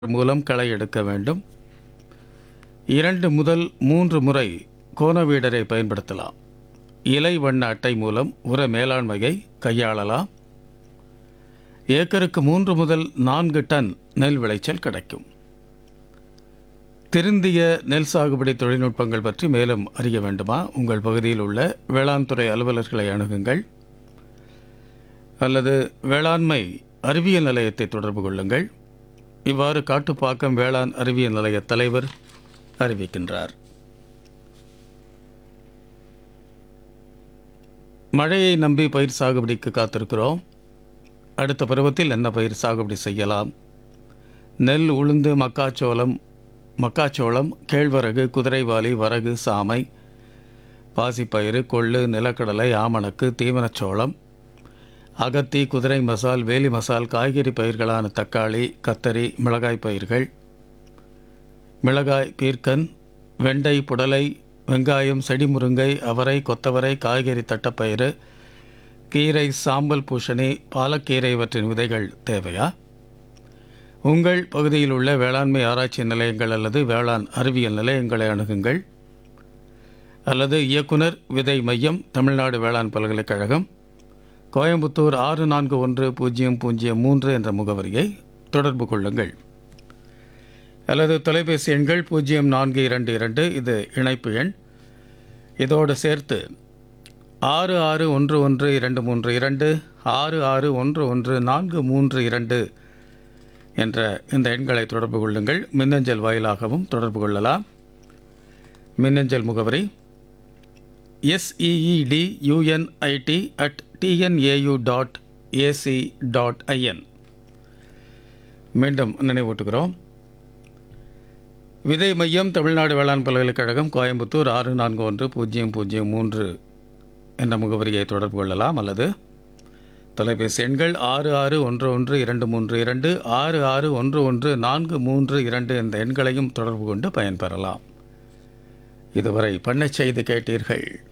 மூலம் களை எடுக்க வேண்டும் இரண்டு முதல் மூன்று முறை கோனவீடரை பயன்படுத்தலாம் இலை வண்ண அட்டை மூலம் உர மேலாண்மையை கையாளலாம் ஏக்கருக்கு மூன்று முதல் நான்கு டன் நெல் விளைச்சல் கிடைக்கும் திருந்திய நெல் சாகுபடி தொழில்நுட்பங்கள் பற்றி மேலும் அறிய வேண்டுமா உங்கள் பகுதியில் உள்ள வேளாண் துறை அலுவலர்களை அணுகுங்கள் அல்லது வேளாண்மை அறிவியல் நிலையத்தை தொடர்பு கொள்ளுங்கள் இவ்வாறு காட்டுப்பாக்கம் வேளாண் அறிவியல் நிலைய தலைவர் அறிவிக்கின்றார் மழையை நம்பி பயிர் சாகுபடிக்கு காத்திருக்கிறோம் அடுத்த பருவத்தில் என்ன பயிர் சாகுபடி செய்யலாம் நெல் உளுந்து மக்காச்சோளம் மக்காச்சோளம் கேழ்வரகு குதிரைவாலி வரகு சாமை பாசிப்பயிறு கொள்ளு நிலக்கடலை ஆமணக்கு தீவனச்சோளம் அகத்தி குதிரை மசால் வேலி மசால் காய்கறி பயிர்களான தக்காளி கத்தரி மிளகாய் பயிர்கள் மிளகாய் பீர்க்கன் வெண்டை புடலை வெங்காயம் செடிமுருங்கை அவரை கொத்தவரை காய்கறி தட்டப்பயிறு கீரை சாம்பல் பூசணி பாலக்கீரை இவற்றின் விதைகள் தேவையா உங்கள் பகுதியில் உள்ள வேளாண்மை ஆராய்ச்சி நிலையங்கள் அல்லது வேளாண் அறிவியல் நிலையங்களை அணுகுங்கள் அல்லது இயக்குனர் விதை மையம் தமிழ்நாடு வேளாண் பல்கலைக்கழகம் கோயம்புத்தூர் ஆறு நான்கு ஒன்று பூஜ்ஜியம் பூஜ்ஜியம் மூன்று என்ற முகவரியை தொடர்பு கொள்ளுங்கள் அல்லது தொலைபேசி எண்கள் பூஜ்ஜியம் நான்கு இரண்டு இரண்டு இது இணைப்பு எண் இதோடு சேர்த்து ஆறு ஆறு ஒன்று ஒன்று இரண்டு மூன்று இரண்டு ஆறு ஆறு ஒன்று ஒன்று நான்கு மூன்று இரண்டு என்ற இந்த எண்களை தொடர்பு கொள்ளுங்கள் மின்னஞ்சல் வாயிலாகவும் தொடர்பு கொள்ளலாம் மின்னஞ்சல் முகவரி S E E D U N I T at T N A U dot A C dot I N மீண்டும் நினைவூட்டுகிறோம் விதை மையம் தமிழ்நாடு வேளாண் பல்கலைக்கழகம் கோயம்புத்தூர் ஆறு நான்கு ஒன்று பூஜ்ஜியம் பூஜ்ஜியம் மூன்று என்ற முகவரியை தொடர்பு கொள்ளலாம் அல்லது தொலைபேசி எண்கள் ஆறு ஆறு ஒன்று ஒன்று இரண்டு மூன்று இரண்டு ஆறு ஆறு ஒன்று ஒன்று நான்கு மூன்று இரண்டு என்ற எண்களையும் தொடர்பு கொண்டு பயன்பெறலாம் இதுவரை பண்ணைச் செய்தி கேட்டீர்கள்